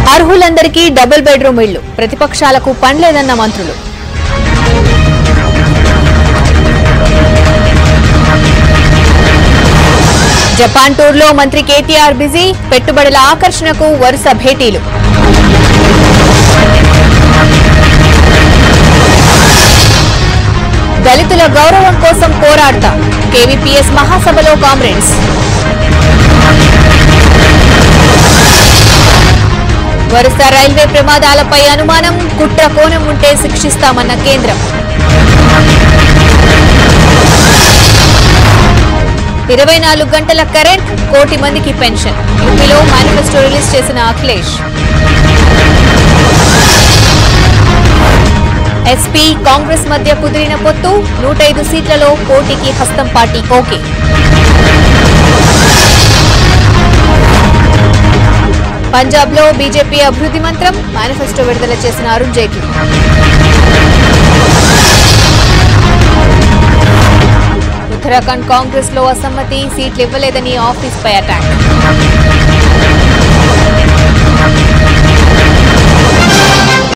అర్హులందరికీ double bedroom ఇళ్లు ప్రతిపక్షాలకు పనిలేదన్న మంత్రులు జపాన్ టూర్లో మంత్రి కేటీఆర్ బిజీ పెట్టుబడుల ఆకర్షణకు వరుస భేటీలు దళితుల గౌరవం కోసం పోరాడతా కేవీపీఎస్ మహాసభలో కామ్రేడ్స్ వరుస రైల్వే ప్రమాదాలపై అనుమానం కుట్ర కోణం ఉంటే శిక్షిస్తామన్న కేంద్రం ఇరవై నాలుగు గంటల కరెంట్ కోటి మందికి పెన్షన్ యూపీలో మేనిఫెస్టో రిలీజ్ చేసిన అఖిలేష్ ఎస్పీ కాంగ్రెస్ మధ్య కుదిరిన పొత్తు నూట ఐదు సీట్లలో పోటీకి హస్తం పార్టీ ఓకే పంజాబ్ లో బీజేపీ అభివృద్ధి మంత్రం మేనిఫెస్టో విడుదల చేసిన అరుణ్ జైట్లీ ఉత్తరాఖండ్ కాంగ్రెస్ లో అసమ్మతి సీట్లు ఇవ్వలేదని ఆఫీస్ పై అటాక్